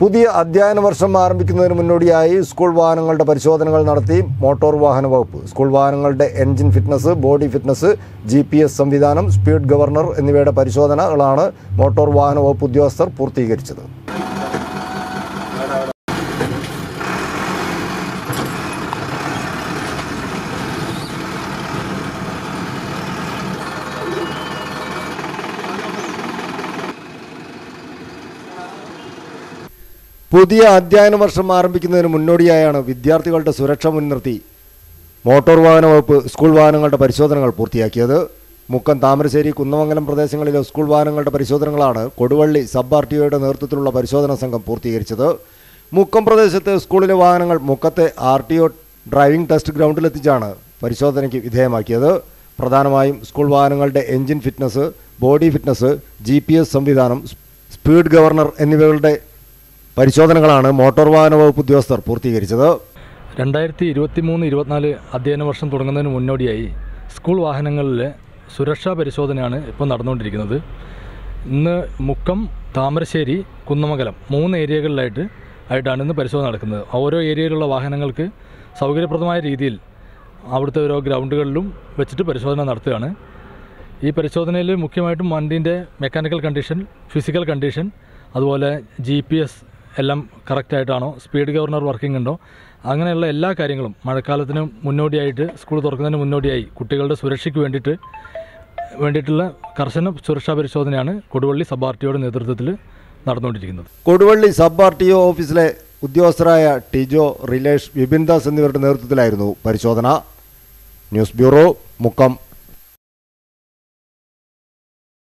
പുതിയ അധ്യയന വർഷം ആരംഭിക്കുന്നതിന് മുന്നോടിയായി സ്കൂൾ വാഹനങ്ങളുടെ പരിശോധനകൾ നടത്തി മോട്ടോർ വാഹന വകുപ്പ് സ്കൂൾ വാഹനങ്ങളുടെ engine fitness body fitness G P S സംവിധാനം സ്പീഡ് ഗവർണർ എന്നിവയുടെ പരിശോധനകളാണ് മോട്ടോർ വാഹന വകുപ്പ് ഉദ്യോഗസ്ഥർ പൂർത്തീകരിച്ചത് പുതിയ അധ്യയന വർഷം ആരംഭിക്കുന്നതിന് മുന്നോടിയായാണ് വിദ്യാർത്ഥികളുടെ സുരക്ഷ മുൻനിർത്തി മോട്ടോർ വാഹന വകുപ്പ് സ്കൂൾ വാഹനങ്ങളുടെ പരിശോധനകൾ പൂർത്തിയാക്കിയത് മുക്കം താമരശ്ശേരി കുന്നമംഗലം പ്രദേശങ്ങളിലെ സ്കൂൾ വാഹനങ്ങളുടെ പരിശോധനകളാണ് കൊടുവള്ളി സബ് ആർ ടി ഒയുടെ നേതൃത്വത്തിലുള്ള പരിശോധനാ സംഘം പൂർത്തീകരിച്ചത് മുക്കം പ്രദേശത്തെ സ്കൂളിലെ വാഹനങ്ങൾ മുക്കത്തെ R T O driving test ഗ്രൗണ്ടിലെത്തിച്ചാണ് പരിശോധനയ്ക്ക് വിധേയമാക്കിയത് പ്രധാനമായും സ്കൂൾ വാഹനങ്ങളുടെ engine fitness body fitness G P S സംവിധാനം സ്പീഡ് ഗവർണർ എന്നിവകളുടെ പരിശോധനകളാണ് മോട്ടോർ വാഹന വകുപ്പ് ഉദ്യോഗസ്ഥർ പൂർത്തീകരിച്ചത് രണ്ടായിരത്തി ഇരുപത്തി മൂന്ന് ഇരുപത്തിനാല് അധ്യയന വർഷം തുടങ്ങുന്നതിന് മുന്നോടിയായി സ്കൂൾ വാഹനങ്ങളിലെ സുരക്ഷാ പരിശോധനയാണ് ഇപ്പോൾ നടന്നുകൊണ്ടിരിക്കുന്നത് ഇന്ന് മുക്കം താമരശ്ശേരി കുന്നമംഗലം മൂന്ന് ഏരിയകളിലായിട്ട് ആയിട്ടാണ് ഇന്ന് പരിശോധന നടക്കുന്നത് ഓരോ ഏരിയയിലുള്ള വാഹനങ്ങൾക്ക് സൗകര്യപ്രദമായ രീതിയിൽ അവിടുത്തെ ഓരോ ഗ്രൗണ്ടുകളിലും വെച്ചിട്ട് പരിശോധന നടത്തുകയാണ് ഈ പരിശോധനയിൽ മുഖ്യമായിട്ടും വണ്ടീൻ്റെ മെക്കാനിക്കൽ കണ്ടീഷൻ ഫിസിക്കൽ കണ്ടീഷൻ അതുപോലെ ജി പി എസ് എല്ലാം കറക്റ്റായിട്ടാണോ സ്പീഡ് ഗവർണർ വർക്കിംഗ് ഉണ്ടോ അങ്ങനെയുള്ള എല്ലാ കാര്യങ്ങളും മഴക്കാലത്തിന് മുന്നോടിയായിട്ട് സ്കൂൾ തുറക്കുന്നതിന് മുന്നോടിയായി കുട്ടികളുടെ സുരക്ഷയ്ക്ക് വേണ്ടിയിട്ട് വേണ്ടിയിട്ടുള്ള കർശന സുരക്ഷാ പരിശോധനയാണ് കൊടുവള്ളി സബ് ആർ ടിയുടെ നേതൃത്വത്തിൽ നടന്നുകൊണ്ടിരിക്കുന്നത് Koduvally sub R T O ഓഫീസിലെ ഉദ്യോഗസ്ഥരായ ടിജോ റിലേഷ് വിപിൻ ദാസ് എന്നിവരുടെ നേതൃത്വത്തിലായിരുന്നു പരിശോധന ന്യൂസ് ബ്യൂറോ മുക്കം